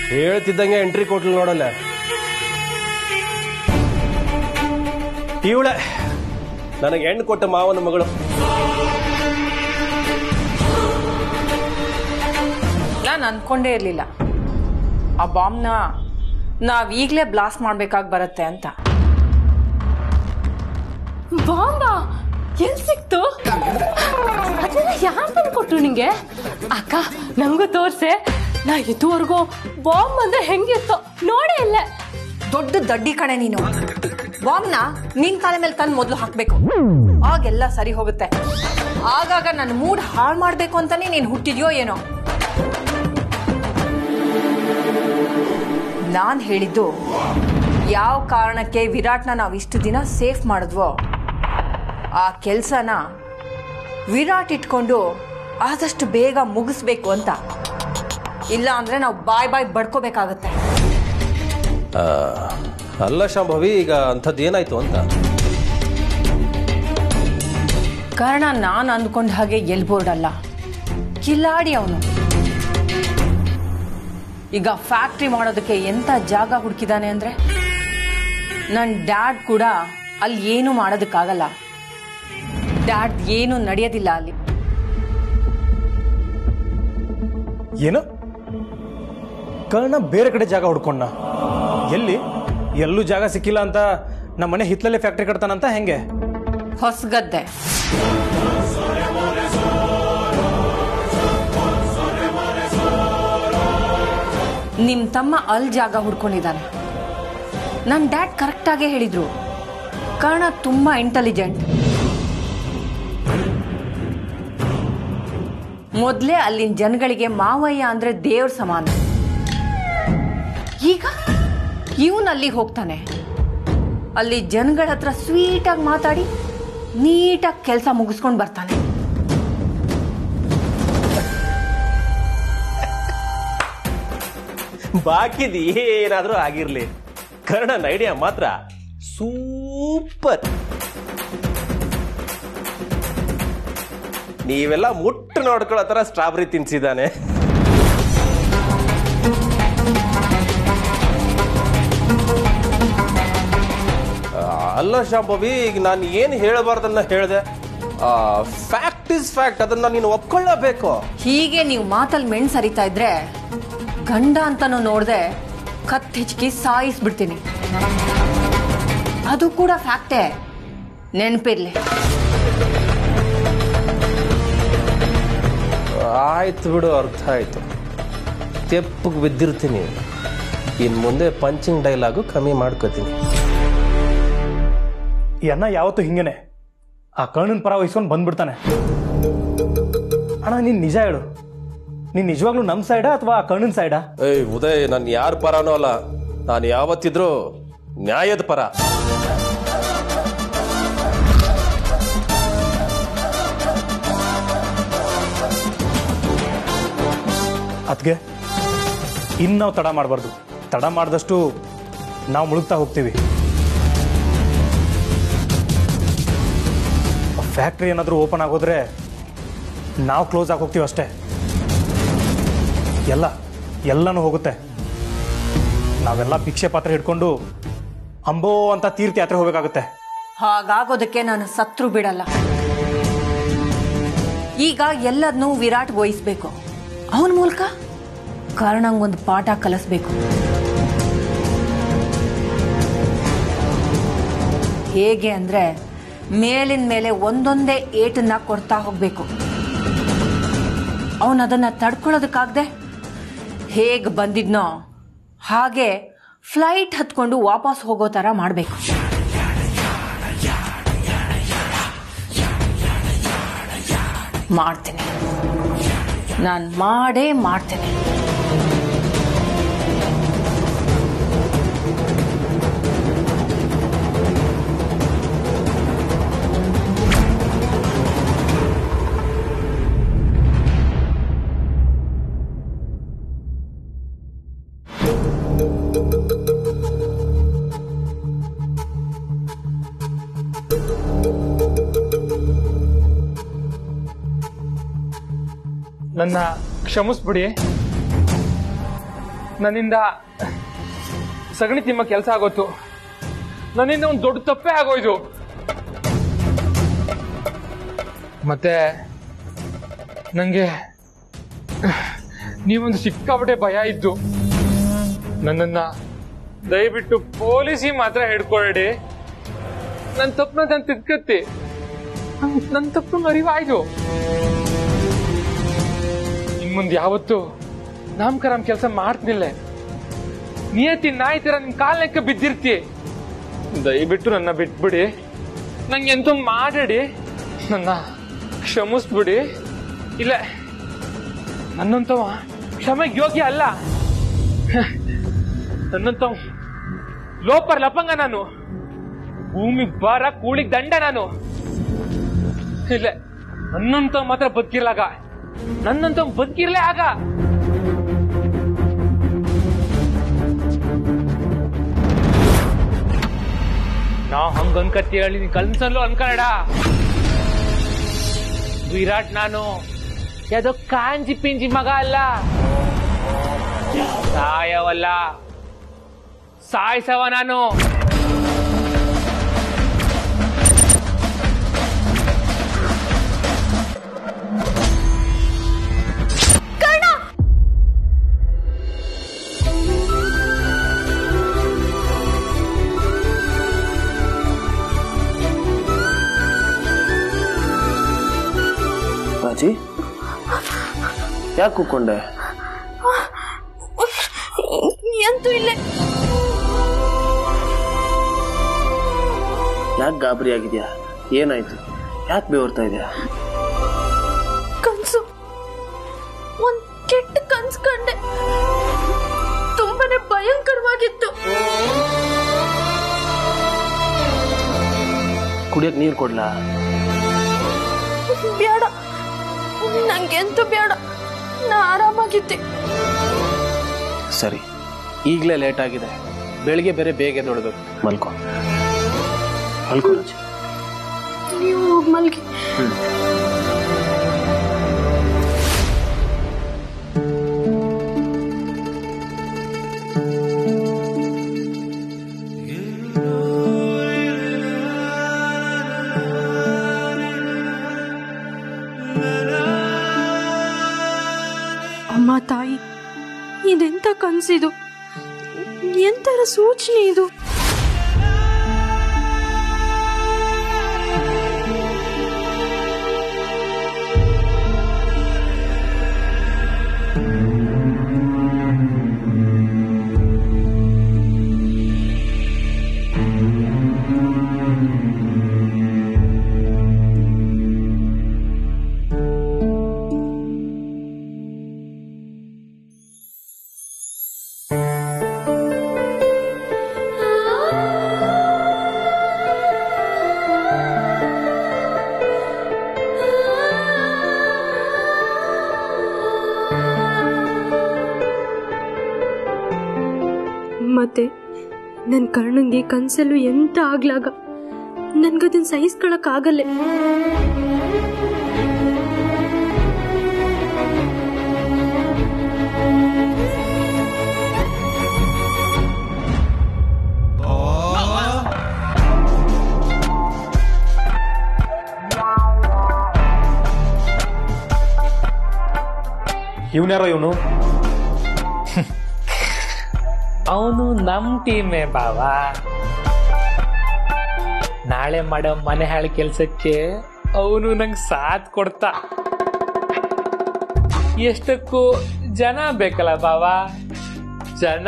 ಹೇಳ್ತಿದ್ದಂಗೆ entry ಕೊಟ್ಲು ನೋಡಲ್ಲ ಇವಳೆ ನನಗೆ ಹೆಣ್ಣು ಕೊಟ್ಟ ಮಾವನ ಮಗಳು ನಾನು ಅನ್ಕೊಂಡೇ ಇರಲಿಲ್ಲ ಆ ಬಾಂಬ್ನ ನಾವ್ ಈಗಲೇ ಬ್ಲಾಸ್ಟ್ ಮಾಡ್ಬೇಕಾಗಿ ಬರುತ್ತೆ ಅಂತ ಬಾಂಬಾ ಎಲ್ ಸಿಕ್ತು ಅದೆಲ್ಲ ಯಾರು ತಂದು ಕೊಟ್ರು ನಿಂಗೆ ಅಕ್ಕ ನಂಗೂ ತೋರ್ಸೆ ನಾ ಇದುವರೆಗೂ ಬಾಂಬ್ ಅಂದ್ರೆ ಹೆಂಗಿತ್ತು ನೋಡೇ ಇಲ್ಲ ದೊಡ್ಡ ದಡ್ಡಿ ಕಣೆ ನೀನು ಬಾಂಬ್ನ ನಿನ್ ತಲೆ ಮೇಲೆ ತಂದು ಮೊದಲು ಹಾಕ್ಬೇಕು ಆಗೆಲ್ಲ ಸರಿ ಹೋಗುತ್ತೆ ಆಗಾಗ ನನ್ನ ಮೂಡ್ ಹಾಳು ಮಾಡ್ಬೇಕು ಅಂತಾನೆ ನೀನ್ ಹುಟ್ಟಿದ್ಯೋ ಏನೋ ನಾನ್ ಹೇಳಿದ್ದು ಯಾವ ಕಾರಣಕ್ಕೆ ವಿರಾಟ್ನ ನಾವು ಇಷ್ಟು ದಿನ ಸೇಫ್ ಮಾಡಿದ್ವೋ ಆ ಕೆಲಸನ ವಿರಾಟ್ ಇಟ್ಕೊಂಡು ಆದಷ್ಟು ಬೇಗ ಮುಗಿಸ್ಬೇಕು ಅಂತ ಇಲ್ಲ ಅಂದ್ರೆ ನಾವು ಬಾಯ್ ಬಾಯ್ ಬಡ್ಕೋಬೇಕಾಗತ್ತೆ ಆ, ಅಲ್ಲ ಶಾಂಭವಿ ಈಗ ಅಂಥದ್ದು ಏನಾಯ್ತು ಅಂತ ಕಾರಣ ನಾನು ಅಂದ್ಕೊಂಡ ಹಾಗೆ ಎಲ್ಬೋರ್ಡ್ ಅಲ್ಲ ಕಿಲಾಡಿ ಅವನು ಈಗ ಫ್ಯಾಕ್ಟ್ರಿ ಮಾಡೋದಕ್ಕೆ ಎಂತ ಜಾಗ ಹುಡುಕಿದಾನೆ ಅಂದ್ರೆ ನನ್ನ ಡ್ಯಾಡ್ ಕೂಡ ಅಲ್ಲಿ ಏನು ಮಾಡೋದಕ್ಕಾಗಲ್ಲ ಡ್ಯಾಡ್ ಏನು ನಡೆಯೋದಿಲ್ಲ ಅಲ್ಲಿ ಏನು ಕರ್ಣ ಬೇರೆ ಕಡೆ ಜಾಗ ಹುಡ್ಕೊಂಡ ಎಲ್ಲಿ ಎಲ್ಲೂ ಜಾಗ ಸಿಕ್ಕಿಲ್ಲ ಅಂತ ನಮ್ಮ ಮನೆ ಹಿತ್ಲಲ್ಲೇ ಫ್ಯಾಕ್ಟ್ರಿ ಕಟ್ತಾನಂತ ಹೆಂಗೆ ಹೊಸಗದ್ದೆ ನಿಮ್ ತಮ್ಮ ಅಲ್ಲಿ ಜಾಗ ಹುಡ್ಕೊಂಡಿದ್ದಾನೆ ನನ್ನ ಡ್ಯಾಡ್ ಕರೆಕ್ಟಾಗೇ ಹೇಳಿದ್ರು ಕಾರಣ ತುಂಬಾ ಇಂಟೆಲಿಜೆಂಟ್ ಮೊದಲೇ ಅಲ್ಲಿನ ಜನಗಳಿಗೆ ಮಾವಯ್ಯ ಅಂದ್ರೆ ದೇವ್ರ ಸಮಾನ ಈಗ ಇವನ್ ಅಲ್ಲಿಗೆ ಹೋಗ್ತಾನೆ ಅಲ್ಲಿ ಜನಗಳ ಹತ್ರ ಸ್ವೀಟಾಗಿ ಮಾತಾಡಿ ನೀಟಾಗಿ ಕೆಲಸ ಮುಗಿಸ್ಕೊಂಡು ಬರ್ತಾನೆ ಬಾಕಿದ್ ಏನಾದ್ರೂ ಆಗಿರ್ಲಿ ಕರ್ಣನ್ ಐಡಿಯಾ ಮಾತ್ರ ಸೂಪರ್ ನೀವೆಲ್ಲ ಮುಟ್ಟು ನೋಡ್ಕೊಳ್ಳೋ ತರ ಸ್ಟ್ರಾಬೆರಿ ತಿನ್ಸಿದಾನೆ ಆ, ಅಲ್ಲ ಶಾಂಭವಿ ಈಗ ನಾನು ಏನು ಹೇಳಬಾರ್ದನ್ನ ಹೇಳಿದೆ ಫ್ಯಾಕ್ಟ್ ಇಸ್ ಫ್ಯಾಕ್ಟ್ ಅದನ್ನ ನೀನು ಒಪ್ಕೊಳ್ಳಬೇಕು ಹೀಗೆ ನೀವು ಮಾತಲ್ಲಿ ಮೆಣ್ ಸರಿತಾ ಇದ್ರೆ ಗಂಡ ಅಂತನೂ ನೋಡ್ದೆ ಕತ್ ಹಿಚ್ಕಿ ಸಾಯಿಸ್ಬಿಡ್ತೀನಿ ಅದು ಕೂಡ ಫ್ಯಾಕ್ಟೇ ನೆನಪಿರ್ಲಿ ಆಯ್ತು ಬಿಡು ಅರ್ಥ ಆಯ್ತು ತೆಪ್ಪಗೆ ಬಿದ್ದಿರ್ತೀನಿ ಇನ್ನು ಮುಂದೆ ಪಂಚಿಂಗ್ ಡೈಲಾಗು ಕಮ್ಮಿ ಮಾಡ್ಕೋತೀನಿ ಈ ಅಣ್ಣ ಯಾವತ್ತೂ ಹಿಂಗೇನೆ ಆ ಕರ್ಣನ್ ಪರ ವಹಿಸ್ಕೊಂಡು ಬಂದ್ಬಿಡ್ತಾನೆ ಅಣ್ಣ ನೀನ್ ನಿಜ ಹೇಳು ನೀನ್ ನಿಜವಾಗ್ಲೂ ನಮ್ ಸೈಡಾ ಅಥವಾ ಆ ಕರ್ಣನ್ ಸೈಡಾ ಏಯ್ ಉದಯ್ ನಾನು ಯಾರ ಪರನೂ ಅಲ್ಲ ನಾನು ಯಾವತ್ತಿದ್ರೂ ನ್ಯಾಯದ ಪರ ಅದಕ್ಕೆ ಇನ್ನು ನಾವು ತಡ ಮಾಡಬಾರ್ದು ತಡ ಮಾಡಿದಷ್ಟು ನಾವು ಮುಳುಗ್ತಾ ಹೋಗ್ತೀವಿ ಫ್ಯಾಕ್ಟ್ರಿ ಏನಾದರೂ ಓಪನ್ ಆಗೋದ್ರೆ ನಾವು ಕ್ಲೋಸ್ ಆಗಿ ಹೋಗ್ತೀವಿ ಅಷ್ಟೇ ಎಲ್ಲ ಎಲ್ಲನೂ ಹೋಗುತ್ತೆ ನಾವೆಲ್ಲ ಭಿಕ್ಷೆ ಪಾತ್ರೆ ಹಿಡ್ಕೊಂಡು ಅಂಬೋ ಅಂತ ತೀರ್ಥಯಾತ್ರೆ ಹೋಗ್ಬೇಕಾಗುತ್ತೆ ಹಾಗಾಗೋದಕ್ಕೆ ನಾನು ಸತ್ರು ಬಿಡಲ್ಲ ಈಗ ಎಲ್ಲದನ್ನೂ ವಿರಾಟ್ ವಹಿಸ್ಬೇಕು ಅವನ ಮೂಲಕ ಕರ್ಣಂಗೊಂದು ಪಾಠ ಕಲಿಸ್ಬೇಕು ಹೇಗೆ ಅಂದ್ರೆ ಮೇಲಿನ ಮೇಲೆ ಒಂದೊಂದೇ ಏಟನ್ನ ಕೊಡ್ತಾ ಹೋಗ್ಬೇಕು ಅವನು ಅದನ್ನ ತಡ್ಕೊಳ್ಳೋದಕ್ಕಾಗದೆ ಹೇಗೆ ಬಂದಿದ್ನೋ ಹಾಗೆ ಫ್ಲೈಟ್ ಹತ್ಕೊಂಡು ವಾಪಸ್ ಹೋಗೋ ಥರ ಮಾಡಬೇಕು ಮಾಡ್ತೀನಿ ನಾನು ಮಾಡೇ ಮಾಡ್ತೇನೆ ನನ್ನ ಕ್ಷಮಿಸ್ಬಿಡಿ ನನ್ನಿಂದ ಸಗಣಿ ತಿಮ್ಮ ಕೆಲಸ ಆಗೋತು ನನ್ನಿಂದ ಒಂದು ದೊಡ್ಡ ತಪ್ಪೇ ಆಗೋಯ್ತು ಮತ್ತೆ ನನಗೆ ನೀವೊಂದು ಸಿಕ್ಕಾಪಟ್ಟೆ ಭಯ ಇದ್ದು ನನ್ನನ್ನ ದಯವಿಟ್ಟು ಪೊಲೀಸಿಗೆ ಮಾತ್ರ ಹಿಡ್ಕೊಳ್ರಿ ನನ್ನ ತಪ್ಪನ್ನ ನಾನು ತಿದ್ಕತ್ತಿ ನನ್ನ ತಪ್ಪು ಅರಿವಾಯ್ತು ಇನ್ ಮುಂದೆ ಯಾವತ್ತು ನಾಮಕರಂ ಕೆಲಸ ಮಾಡ್ತಿಲ್ಲ ನಿಯತಿ ನಾಯಿ ತರ ನಿನ್ ಕಾಲ್ ಲೆಕ್ಕ ಬಿದ್ದಿರ್ತಿ ದಯವಿಟ್ಟು ನನ್ನ ಬಿಟ್ಬಿಡಿ ನಂಗೆ ಎಂತ ಮಾಡಾಡಿ ನನ್ನ ಕ್ಷಮಿಸ್ಬಿಡಿ ಇಲ್ಲ ನನ್ನಂತವ ಕ್ಷಮೆಗೆ ಯೋಗ್ಯ ಅಲ್ಲ ನನ್ನಂತವ ಲೋಪರ್ ಲಪಂಗ ನಾನು ಭೂಮಿ ಬಾರ ಕೂಳಿಗ್ ದಂಡ ನಾನು ಇಲ್ಲ ನನ್ನಂತ ಮಾತ್ರ ಬದುಕಿರ್ಲಾಗ ನನ್ನಂತ ಬದುಕಿರ್ಲೇ ಆಗ ನಾವ್ ಹಂಗ ಅನ್ಕತ್ತಿ ಹೇಳಿ ನೀನ್ ಕನ್ಸಲ್ಲೂ ಅನ್ಕಡ ವಿರಾಟ್ ನಾನು ಯಾವ್ದೋ ಕಾಂಜಿ ಪಿಂಜಿ ಮಗ ಅಲ್ಲ ಸಾಯವಲ್ಲ ಸಾಯಿಸವ ನಾನು ರಾಜಿ ಯಾಕೆ ಕೂತ್ಕೊಂಡೆ ಎಂತೂ ಇಲ್ಲೇ ಯಾಕೆ ಗಾಬರಿ ಆಗಿದ್ಯಾ ಏನಾಯ್ತು ಯಾಕೆ ಬೇವರ್ತಾ ಇದೆಯಾ ಕನ್ಸು ಒಂದ್ ಕೆಟ್ಟ ಕನ್ಸ್ ಕಂಡೆ ತುಂಬಾನೇ ಭಯಂಕರವಾಗಿತ್ತು ಕುಡಿಯಕ್ ನೀರು ಕೊಡ್ಲಾ ಬೇಡ ನಂಗೆಂತೂ ಬೇಡ ನಾ ಆರಾಮಾಗಿದ್ದೆ ಸರಿ ಈಗಲೇ ಲೇಟ್ ಆಗಿದೆ ಬೆಳಿಗ್ಗೆ ಬೇರೆ ಬೇಗ ಎದ್ದೊಳ್ಬೇಕು ಮಲ್ಕೋ ಮಲ್ಕೋ ರಾಜಿ ನೀವು ಹೋಗಿ ಮಲ್ಗಿ ಅಮ್ಮ ತಾಯಿ ಇದೆಂತ ಕನ್ಸಿದು ಎಂತರ ಸೂಚನೆ ಇದು ಮತ್ತೆ ನನ್ನ ಕರ್ಣಂಗೆ ಕನ್ಸಲ್ಲೂ ಎಂತ ಆಗ್ಲಾಗ ನನ್ಗದನ್ನ ಸಹಿಸ್ಕೊಳಕ್ಕಾಗಲ್ಲೇ ಇವನ್ಯಾರೋ ಇವನು ಅವನು ನಮ್ ಟೀಮೇ ಬಾವಾ ನಾಳೆ ಮಾಡೋ ಮನೆ ಹಾಳು ಕೆಲ್ಸಕ್ಕೆ ಅವನು ನಂಗೆ ಸಾಥ್ ಕೊಡ್ತಾ ಎಷ್ಟಕ್ಕೂ ಜನ ಬೇಕಲ್ಲ ಬಾವಾ ಜನ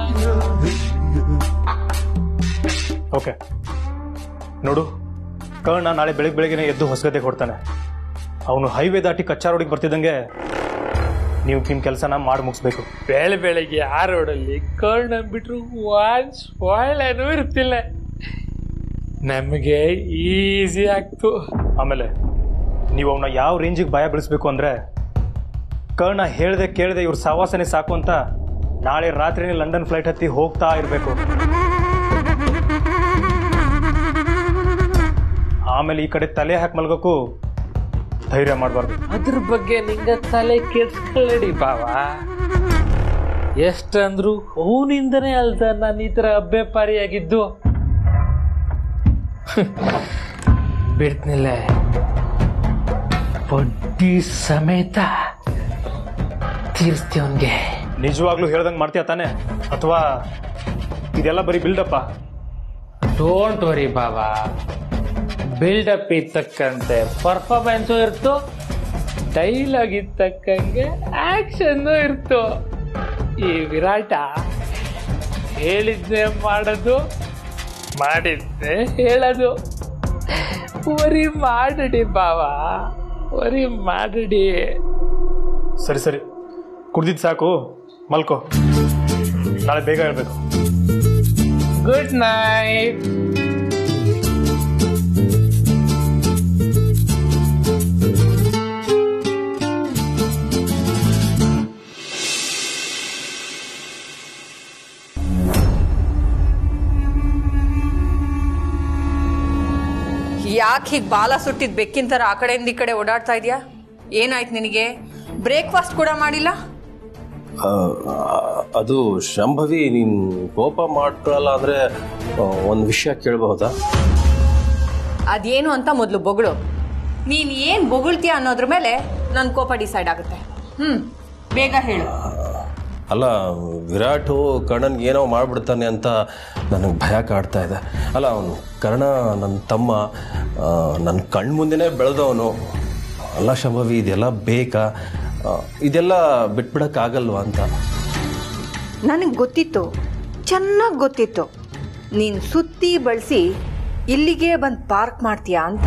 ಓಕೆ ನೋಡು ಕರ್ಣ ನಾಳೆ ಬೆಳಿಗ್ಗೆ ಬೆಳಗ್ಗೆನೆ ಎದ್ದು ಹೊಸಗತೆ ಕೊಡ್ತಾನೆ ಅವನು ಹೈವೇ ದಾಟಿ ಕಚ್ಚಾ ರೋಡಿಗೆ ಬರ್ತಿದ್ದಂಗೆ ನೀವು ನಿಮ್ಮ ಕೆಲಸನ ಮಾಡಿ ಮುಗಿಸ್ಬೇಕು ಬೆಳೆ ಬೆಳಗ್ಗೆ ಆ ರೋಡಲ್ಲಿ ಕರ್ಣ ಬಿಟ್ರು ಒಂದ್ ಒಳ್ಳೆನೂ ಇರ್ತಿಲ್ಲ ನಮಗೆ ಈಸಿ ಆಗ್ತು ಆಮೇಲೆ ನೀವು ಅವನ್ನ ಯಾವ ರೇಂಜಿಗೆ ಭಯ ಬೆಳೆಸ್ಬೇಕು ಅಂದರೆ ಕರ್ಣ ಹೇಳ್ದೆ ಕೇಳದೆ ಇವ್ರ ಸವಾಸನೆ ಸಾಕು ಅಂತ ನಾಳೆ ರಾತ್ರಿನೇ ಲಂಡನ್ ಫ್ಲೈಟ್ ಹತ್ತಿ ಹೋಗ್ತಾ ಇರಬೇಕು ಆಮೇಲೆ ಈ ಕಡೆ ತಲೆ ಹಾಕಿ ಮಲ್ಗೋಕ್ಕೂ ಧೈರ್ಯ ಮಾಡಬಾರ್ದು ಅದ್ರ ಬಗ್ಗೆ ನಿಂಗ ತಲೆ ಕೆಡ್ಸ್ಕೊಳ್ಳಿ ಬಾವಾ ಎಷ್ಟಂದ್ರು ಅವನಿಂದನೇ ಅಲ್ದ ನಾನು ಈ ಥರ ಅಬ್ಬೆ ಪಾರಿಯಾಗಿದ್ದು ಬಿಡ್ತಿನಿಲ್ಲ ಬಡ್ಡಿ ಸಮೇತ ತೀರಿಸ್ತಿ ಅವನಿಗೆ ನಿಜವಾಗ್ಲೂ ಹೇಳ್ದಂಗೆ ಮಾಡ್ತೀಯ ತಾನೆ ಅಥವಾ ಇದೆಲ್ಲ ಬರೀ ಬಿಲ್ಡಪ್ಪ ಡೋಂಟ್ ವರಿ ಬಾಬಾ ಬಿಲ್ಡಪ್ ಇತ್ತಕ್ಕಂತೆ ಪರ್ಫಾರ್ಮೆನ್ಸು ಇರ್ತು ಡೈಲಾಗ್ ಇತ್ತಕ್ಕಂಗೆ ಆಕ್ಷನ್ನು ಇರ್ತು ಈ ವಿರಾಟ ಹೇಳಿದ್ದೆ ಮಾಡೋದು ಮಾಡಿದ್ದೆ ಹೇಳೋದು ವರಿ ಮಾಡಡಿ ಬಾವಾ ವರಿ ಮಾಡಡಿ ಸರಿ ಸರಿ ಕುಡ್ದಿದ್ದು ಸಾಕು ಮಲ್ಕೋ ನಾಳೆ ಬೇಗ ಹೇಳ್ಬೇಕು ಗುಡ್ ನೈಟ್ ಯಾಕೆ ಹೀಗೆ ಬಾಲ ಸುಟ್ಟಿದ್ ಬೆಕ್ಕಿನ ಥರ ಆ ಕಡೆಯಿಂದ ಈ ಕಡೆ ಓಡಾಡ್ತಾ ಇದೆಯಾ ಏನಾಯ್ತು ನಿನಗೆ ಬ್ರೇಕ್ಫಾಸ್ಟ್ ಕೂಡ ಮಾಡಿಲ್ಲ ಆ, ಅದು ಶಂಭವಿ ನೀನ್ ಕೋಪ ಮಾಡ್ಕೊಳಲ್ಲ ಅಂದ್ರೆ ಒಂದು ವಿಷಯ ಕೇಳಬಹುದಾ ಅದೇನು ಅಂತ ಮೊದಲು ಬೊಗಳು ನೀನ್ ಏನ್ ಬೊಗಳ್ತೀಯ ಅನ್ನೋದ್ರ ಮೇಲೆ ನನ್ನ ಕೋಪ ಡಿಸೈಡ್ ಆಗುತ್ತೆ ಹ್ಮ್ ಬೇಗ ಹೇಳು ಅಲ್ಲ ವಿರಾಟು ಕರ್ಣನ್ಗೆ ಏನೋ ಮಾಡ್ಬಿಡ್ತಾನೆ ಅಂತ ನನಗೆ ಭಯ ಕಾಡ್ತಾ ಇದೆ ಅಲ್ಲ ಅವನು ಕರ್ಣ ನನ್ನ ತಮ್ಮ ನನ್ನ ಕಣ್ಣು ಮುಂದೆನೇ ಬೆಳೆದವನು ಅಲ್ಲ ಶಂಭವಿ ಇದೆಲ್ಲ ಬೇಕಾ ಆ, ಇದೆಲ್ಲ ಬಿಟ್ಬಿಡಕ್ಕಾಗಲ್ವಾ ಅಂತ ನನಗೆ ಗೊತ್ತಿತ್ತು ಚೆನ್ನಾಗಿ ಗೊತ್ತಿತ್ತು ನೀನ್ ಸುತ್ತಿ ಬಳಸಿ ಇಲ್ಲಿಗೆ ಬಂದು ಪಾರ್ಕ್ ಮಾಡ್ತೀಯಾ ಅಂತ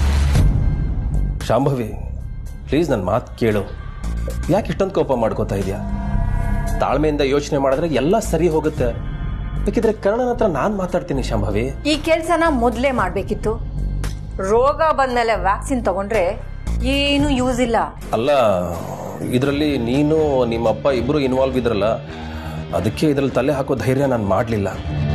ಶಾಂಭವಿ ಪ್ಲೀಸ್ ನನ್ನ ಮಾತು ಕೇಳು ಯಾಕೆ ಇಷ್ಟೊಂದು ಕೋಪ ಮಾಡ್ಕೋತಾ ಇದೆಯಾ ತಾಳ್ಮೆಯಿಂದ ಯೋಚನೆ ಮಾಡಿದ್ರೆ ಎಲ್ಲ ಸರಿ ಹೋಗುತ್ತೆ ಬೇಕಿದ್ರೆ ಕರ್ಣನ ಹತ್ರ ನಾನು ಮಾತಾಡ್ತೀನಿ ಶಾಂಭವಿ ಈ ಕೆಲಸನ ಮೊದಲೇ ಮಾಡಬೇಕಿತ್ತು ರೋಗ ಬಂದ್ಮೇಲೆ ವ್ಯಾಕ್ಸಿನ್ ತಗೊಂಡ್ರೆ ಏನು ಯೂಸ್ ಇಲ್ಲ ಅಲ್ಲ ಇದರಲ್ಲಿ ನೀನು ನಿಮ್ಮಪ್ಪ ಇಬ್ಬರು ಇನ್ವಾಲ್ವ್ ಇದ್ರಲ್ಲ ಅದಕ್ಕೆ ಇದರಲ್ಲಿ ತಲೆ ಹಾಕೋ ಧೈರ್ಯ ನಾನು ಮಾಡಲಿಲ್ಲ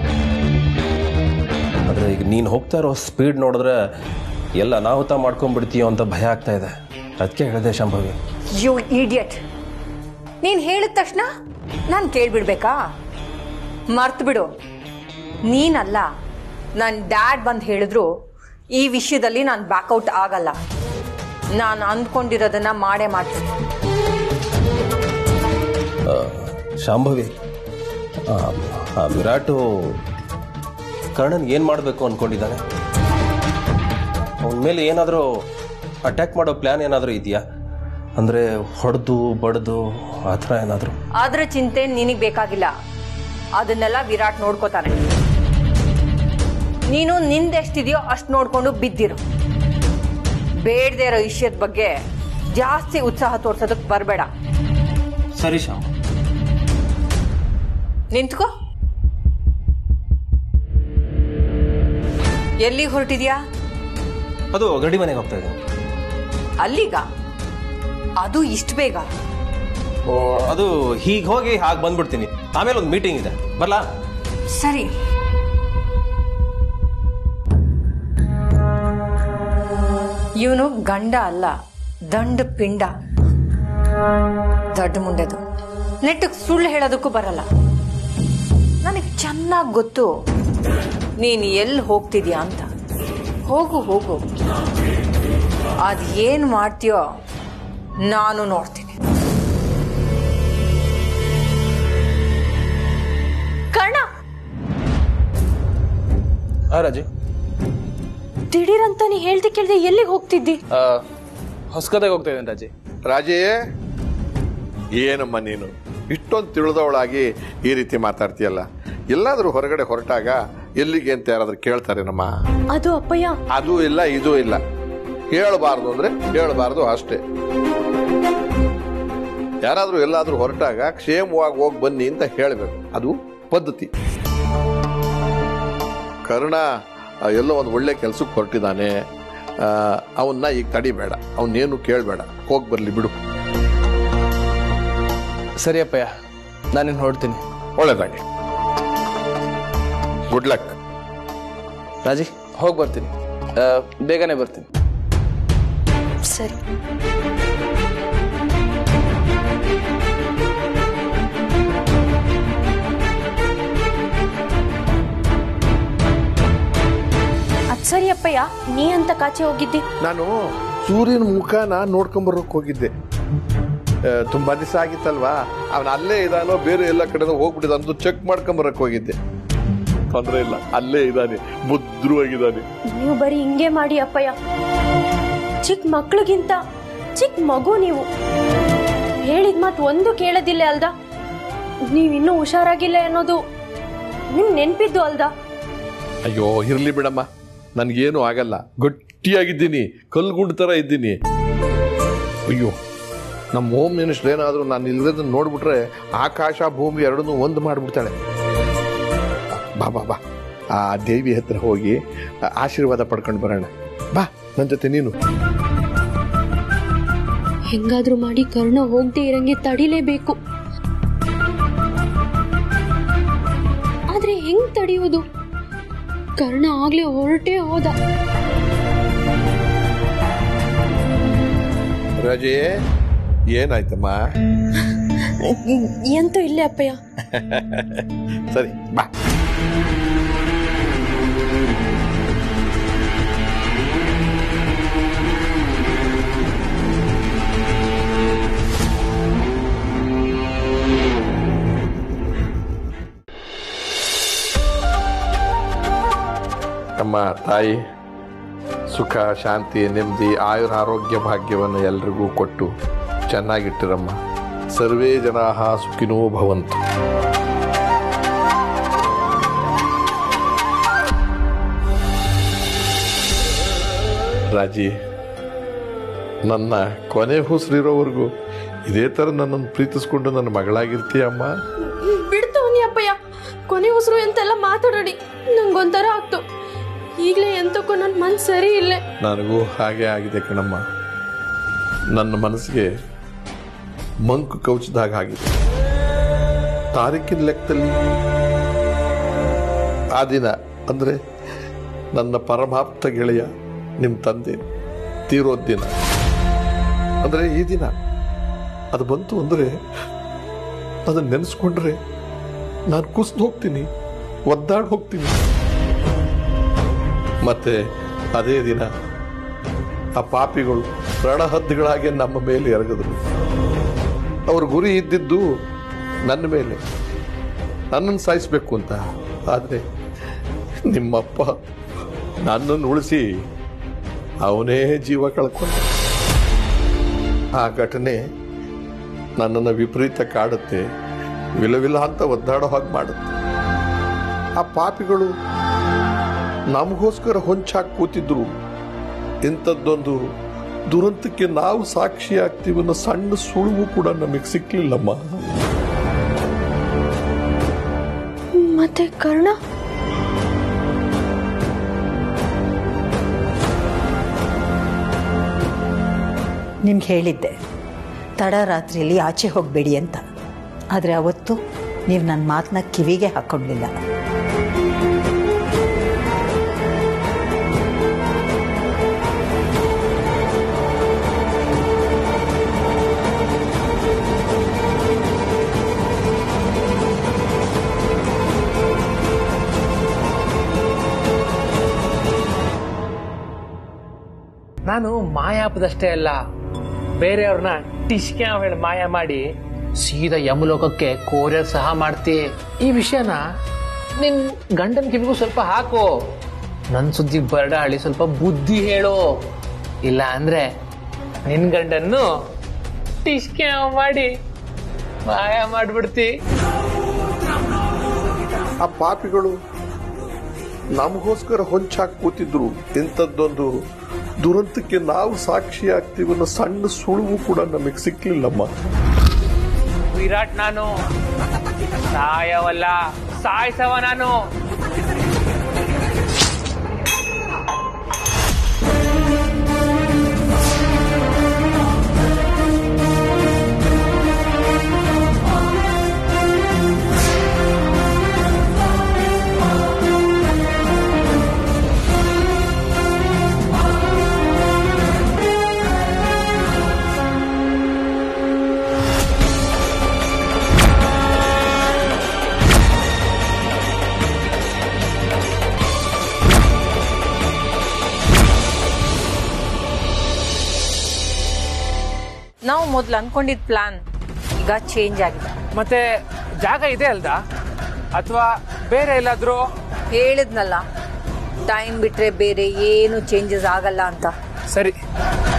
ಆದರೆ ಈಗ ನೀನು ಹೋಗ್ತಾ ಇರೋ ಸ್ಪೀಡ್ ನೋಡಿದ್ರೆ ಎಲ್ಲ ಅನಾಹುತ ಮಾಡ್ಕೊಂಡ್ಬಿಡ್ತೀಯೋ ಅಂತ ಭಯ ಆಗ್ತಾ ಇದೆ ಅದಕ್ಕೆ ಹೇಳಿದೆ ಶಾಂಭವಿ ಯು ಇಡಿಯಟ್ ನೀನ್ ಹೇಳಿದ ತಕ್ಷಣ ನಾನು ಕೇಳ್ಬಿಡ್ಬೇಕಾ ಮರ್ತು ಬಿಡು ನೀನಲ್ಲ ನನ್ನ ಡ್ಯಾಡ್ ಬಂದು ಹೇಳಿದ್ರು ಈ ವಿಷಯದಲ್ಲಿ ನಾನು ಬ್ಯಾಕೌಟ್ ಆಗಲ್ಲ ನಾನು ಅಂದ್ಕೊಂಡಿರೋದನ್ನ ಮಾಡೇ ಮಾಡ್ತೀನಿ ಶಾಂಭವಿ ಆ, ಆ ವಿರಾಟು ಕರ್ಣನ್ ಏನು ಮಾಡಬೇಕು ಅಂದ್ಕೊಂಡಿದ್ದಾನೆ ಅವನ ಮೇಲೆ ಏನಾದರೂ ಅಟ್ಯಾಕ್ ಮಾಡೋ ಪ್ಲ್ಯಾನ್ ಏನಾದರೂ ಇದೆಯಾ ಅಂದರೆ ಹೊಡೆದು ಬಡ್ದು ಆ ಥರ ಏನಾದರೂ ಆದ್ರೆ ಚಿಂತೆ ನಿನಗೆ ಬೇಕಾಗಿಲ್ಲ ಅದನ್ನೆಲ್ಲ ವಿರಾಟ್ ನೋಡ್ಕೋತಾನೆ ನೀನು ನಿಂದೆಷ್ಟಿದೆಯೋ ಅಷ್ಟು ನೋಡ್ಕೊಂಡು ಬಿದ್ದಿರು ಬೇಡದೇ ಇರೋ ವಿಷಯದ ಬಗ್ಗೆ ಜಾಸ್ತಿ ಉತ್ಸಾಹ ತೋರ್ಸೋದಕ್ಕೆ ಬರಬೇಡ ಸರಿ ಶಾಮ್ ನಿಂತ್ಕೋ ಎಲ್ಲಿಗೆ ಹೊರಟಿದ್ಯಾ ಅದು ಗಡಿ ಮನೆಗೆ ಹೋಗ್ತಾ ಇದ್ದೀನಿ ಅಲ್ಲಿಗ ಅದು ಇಷ್ಟು ಬೇಗ ಓ, ಅದು ಹೀಗೆ ಹೋಗಿ ಹಾಗೆ ಬಂದ್ಬಿಡ್ತೀನಿ ಆಮೇಲೆ ಒಂದು ಮೀಟಿಂಗ್ ಇದೆ ಬರಲಾ ಸರಿ ಇವನು ಗಂಡ ಅಲ್ಲ ದಂಡ ಪಿಂಡ ದೊಡ್ಡ ಮುಂಡೆದು ನೆಟ್ಟಗೆ ಸುಳ್ಳು ಹೇಳೋದಕ್ಕೂ ಬರಲ್ಲ ನನಗೆ ಚೆನ್ನಾಗಿ ಗೊತ್ತು ನೀನು ಎಲ್ಲಿ ಹೋಗ್ತಿದ್ಯಾ ಅಂತ ಹೋಗು ಹೋಗು ಅದು ಏನು ಮಾಡ್ತೀಯೋ ನಾನು ನೋಡ್ತೀನಿ ಕರ್ಣ ಆ ರಾಜಿ ದಿಢೀರಂತ ನೀ ಹೇಳ್ದೆ ಕೇಳ್ದೆ ಎಲ್ಲಿಗೆ ಹೋಗ್ತಿದ್ದಿ ಹೊಸಕತೆಗೆ ಹೋಗ್ತಾ ಇದ್ದೀನಿ ರಾಜಿ ರಾಜೇ ಏನಮ್ಮ ನೀನು ಇಷ್ಟೊಂದು ತಿಳಿದವಳಾಗಿ ಈ ರೀತಿ ಮಾತಾಡ್ತೀಯಲ್ಲ ಎಲ್ಲಾದರೂ ಹೊರಗಡೆ ಹೊರಟಾಗ ಎಲ್ಲಿಗೆ ಅಂತ ಯಾರಾದ್ರೂ ಕೇಳ್ತಾರೇನಮ್ಮ ಅದು ಅಪ್ಪಯ್ಯ ಅದು ಇಲ್ಲ ಇದು ಇಲ್ಲ ಹೇಳಬಾರ್ದು ಅಂದ್ರೆ ಹೇಳಬಾರ್ದು ಅಷ್ಟೇ ಯಾರಾದ್ರೂ ಎಲ್ಲಾದ್ರೂ ಹೊರಟಾಗ ಕ್ಷೇಮವಾಗಿ ಹೋಗಿ ಬನ್ನಿ ಅಂತ ಹೇಳಬೇಕು ಅದು ಪದ್ಧತಿ ಕರ್ಣ ಆ, ಎಲ್ಲೋ ಒಂದು ಒಳ್ಳೆ ಕೆಲ್ಸಕ್ಕೆ ಹೊರಟಿದ್ದಾನೆ ಅವನ್ನ ಈಗ ತಡಿಬೇಡ ಅವನ್ನೇನು ಕೇಳಬೇಡ ಹೋಗಿ ಬರ್ಲಿ ಬಿಡು ಸರಿ ಅಪ್ಪಯ್ಯ ನಾನಿನ್ನು ಹೊರಡ್ತೀನಿ ಒಳ್ಳೇದಾಗಿ ಗುಡ್ ಲಕ್ ರಾಜಿ ಹೋಗಿ ಬರ್ತೀನಿ ಆ, ಬೇಗನೆ ಬರ್ತೀನಿ ಸರಿ ಸರಿ ಅಪ್ಪಯ್ಯ ನೀ ಅಂತ ಕಾಚೆ ಹೋಗಿದ್ದಿ ನಾನು ಸೂರ್ಯನ ಮುಖನ ನೋಡ್ಕೊಂಬರೋಕೆ ಹೋಗಿದ್ದೆ ಆ, ತುಂಬಾ ದಿವಸ ಆಗಿತ್ತಲ್ವಾ ಅವನ ಅಲ್ಲೇ ಇದಾನೋ ಬೇರೆ ಎಲ್ಲ ಕಡೆ ಹೋಗ್ಬಿಟ್ಟಿದ ಅಂತ ಚೆಕ್ ಮಾಡ್ಕೊಂಬರಕ್ ಹೋಗಿದ್ದೆ ತೊಂದ್ರೆ ಇಲ್ಲ ಅಲ್ಲೇ ಇದ್ದಾನೆ ಭದ್ರವಾಗಿದ್ದಾನೆ ನೀವು ಬರೀ ಹಿಂಗೆ ಮಾಡಿ ಅಪ್ಪಯ್ಯ ಚಿಕ್ಕ ಮಕ್ಳಿಗಿಂತ ಚಿಕ್ಕ ಮಗು ನೀವು ಹೇಳಿದ ಮಾತು ಒಂದು ಕೇಳೋದಿಲ್ಲ ಅಲ್ದ ನೀವಿನ್ನೂ ಹುಷಾರಾಗಿಲ್ಲ ಅನ್ನೋದು ನಿಮ್ ನೆನ್ಪಿದ್ದು ಅಲ್ದ ಅಯ್ಯೋ ಇರ್ಲಿ ಬಿಡಮ್ಮ ನನ್ಗೇನು ಆಗಲ್ಲ ಗಟ್ಟಿಯಾಗಿದ್ದೀನಿ ಕಲ್ಗುಂಡ್ ತರ ಇದ್ದೀನಿ ಅಯ್ಯೋ ನಮ್ಮ ಹೋಮ್ ಮಿನಿಸ್ಟರ್ ಏನಾದರೂ ನಾನು ಇಲ್ಲದನ್ನ ನೋಡ್ಬಿಟ್ರೆ ಆಕಾಶ ಭೂಮಿ ಎರಡನ್ನೂ ಒಂದು ಮಾಡಿಬಿಡ್ತಾಳೆ ಬಾ ಬಾ ಬಾ ಆ ದೇವಿ ಹತ್ರ ಹೋಗಿ ಆ ಆಶೀರ್ವಾದ ಪಡ್ಕೊಂಡು ಬರೋಣ ಬಾ ನನ್ನ ಜೊತೆ ನೀನು ಹೆಂಗಾದ್ರೂ ಮಾಡಿ ಕರ್ಣ ಹೋಗದೆ ಇರಂಗೆ ತಡಿಲೇಬೇಕು ಆದ್ರೆ ಹೆಂಗ್ ತಡೆಯೋದು ಕರ್ಣ ಆಗ್ಲೇ ಹೊರಟೇ ಹೋದ ರಜೆ ಏನಾಯ್ತಮ್ಮ ಎಂತೂ ಇಲ್ಲೇ ಅಪ್ಪಯ್ಯ ಸರಿ ಬಾ ನಮ್ಮ ತಾಯಿ ಸುಖ ಶಾಂತಿ ನೆಮ್ಮದಿ ಆಯುರ ಆರೋಗ್ಯ ಭಾಗ್ಯವನ್ನು ಎಲ್ರಿಗೂ ಕೊಟ್ಟು ಚೆನ್ನಾಗಿಟ್ಟಿರಮ್ಮ ಸರ್ವೇ ಜನಾ ಸುಖಿನೋ ಭವಂತು ರಾಜಿ ನನ್ನ ಕೊನೆ ಉಸಿರಿರೋವರೆಗೂ ಇದೇ ಥರ ನನ್ನನ್ನು ಪ್ರೀತಿಸ್ಕೊಂಡು ನನ್ನ ಮಗಳಾಗಿರ್ತೀಯ ಅಮ್ಮ ಬಿಡ್ತು ನೀ ಅಪ್ಪಯ್ಯ ಕೊನೆ ಉಸಿರು ಎಂತೆಲ್ಲ ಮಾತಾಡೋಡಿ ನಂಗೊಂಥರ ಆಗ್ತು ಈಗ್ಲೇ ಎಂತಕ್ಕೂ ನನ್ ಮನ್ಸ್ ಸರಿ ಇಲ್ಲ ನನಗೂ ಹಾಗೆ ಆಗಿದೆ ಕಣಮ್ಮ ನನ್ನ ಮನಸ್ಸಿಗೆ ಮಂಕು ಕೌಚದಾಗ ಆಗಿದೆ ತಾರೀಕಿನ ಲೆಕ್ಕದಲ್ಲಿ ಆ ದಿನ ಅಂದರೆ ನನ್ನ ಪರಮಾಪ್ತ ಗೆಳೆಯ ನಿಮ್ಮ ತಂದೆ ತೀರೋದ್ ದಿನ ಅಂದರೆ ಈ ದಿನ ಅದು ಬಂತು ಅಂದರೆ ಅದನ್ನು ನೆನೆಸ್ಕೊಂಡ್ರೆ ನಾನು ಕುಸ್ದು ಹೋಗ್ತೀನಿ ಒದ್ದಾಡಿ ಹೋಗ್ತೀನಿ ಮತ್ತೆ ಅದೇ ದಿನ ಆ ಪಾಪಿಗಳು ರಣಹದ್ದುಗಳಾಗಿ ನಮ್ಮ ಮೇಲೆ ಎರಗಿದ್ರು ಅವ್ರ ಗುರಿ ಇದ್ದಿದ್ದು ನನ್ನ ಮೇಲೆ ನನ್ನನ್ನು ಸಾಯಿಸ್ಬೇಕು ಅಂತ ಆದರೆ ನಿಮ್ಮಪ್ಪ ನನ್ನನ್ನು ಉಳಿಸಿ ಅವನೇ ಜೀವ ಕಳ್ಕೊಂಡ ಆ ಘಟನೆ ನನ್ನನ್ನು ವಿಪರೀತ ಕಾಡುತ್ತೆ ವಿಲವಿಲ ಅಂತ ಒದ್ದಾಡೋ ಹಾಗೆ ಮಾಡುತ್ತೆ ಆ ಪಾಪಿಗಳು ನಮಗೋಸ್ಕರ ಹೊಂಚಾಕ್ ಕೂತಿದ್ರು ಇಂಥದ್ದೊಂದು ದುರಂತಕ್ಕೆ ನಾವು ಸಾಕ್ಷಿ ಆಗ್ತೀವಿ ಅನ್ನೋ ಸಣ್ಣ ಸುಳುವು ಕೂಡ ನಮಗೆ ಸಿಕ್ಲಿಲ್ಲಮ್ಮ ಮತ್ತೆ ಕರ್ಣ ನಿಮ್ಗೆ ಹೇಳಿದ್ದೆ ತಡರಾತ್ರಿಯಲ್ಲಿ ಆಚೆ ಹೋಗಬೇಡಿ ಅಂತ ಆದರೆ ಅವತ್ತು ನೀವು ನನ್ನ ಮಾತನ್ನ ಕಿವಿಗೆ ಹಾಕ್ಕೊಳ್ಳಿಲ್ಲ ನಾನು ಮಾಯಾಪದಷ್ಟೇ ಅಲ್ಲ ಬೇರೆಯವ್ರನ್ನ ಟಿಶ್ಕ್ಯಾ ಹೇಳಿ ಮಾಯ ಮಾಡಿ ಸೀದಾ ಯಮಲೋಕಕ್ಕೆ ಕೋರಿಯರ್ ಸಹ ಮಾಡ್ತಿ ಈ ವಿಷಯನ ನಿನ್ ಗಂಡನ ಕಿವಿಗೂ ಸ್ವಲ್ಪ ಹಾಕು ನನ್ ಸುದ್ದಿ ಬರಡಾಳಿ ಸ್ವಲ್ಪ ಬುದ್ಧಿ ಹೇಳು ಇಲ್ಲ ಅಂದ್ರೆ ನಿನ್ ಗಂಡನ್ನು ಟಿಶ್ಕ್ಯಾ ಮಾಡಿ ಮಾಯ ಮಾಡ್ಬಿಡ್ತಿ ಆ ಪಾಪಿಗಳು ನಮಗೋಸ್ಕರ ಹೊಂಚಾಕ್ ಕೂತಿದ್ರು ಇಂಥದ್ದೊಂದು ದುರಂತಕ್ಕೆ ನಾವು ಸಾಕ್ಷಿ ಆಗ್ತೀವಿ ಅನ್ನೋ ಸಣ್ಣ ಸುಳುವು ಕೂಡ ನಮಗೆ ಸಿಕ್ಲಿಲ್ಲಮ್ಮ ವಿರಾಟ್ ನಾನು ಸಾಯವಲ್ಲ ಸಾಯಿಸವ ನಾನು ಮೊದಲು ಅನ್ಕೊಂಡಿದ್ದ ಪ್ಲಾನ್ ಈಗ ಚೇಂಜ್ ಆಗಿದೆ ಮತ್ತೆ ಜಾಗ ಇದೆ ಅಲ್ದಾ ಅಥವಾ ಬೇರೆ ಎಲ್ಲಾದ್ರೂ ಹೇಳಿದ್ನಲ್ಲ ಟೈಮ್ ಬಿಟ್ರೆ ಬೇರೆ ಏನು ಚೇಂಜಸ್ ಆಗಲ್ಲ ಅಂತ ಸರಿ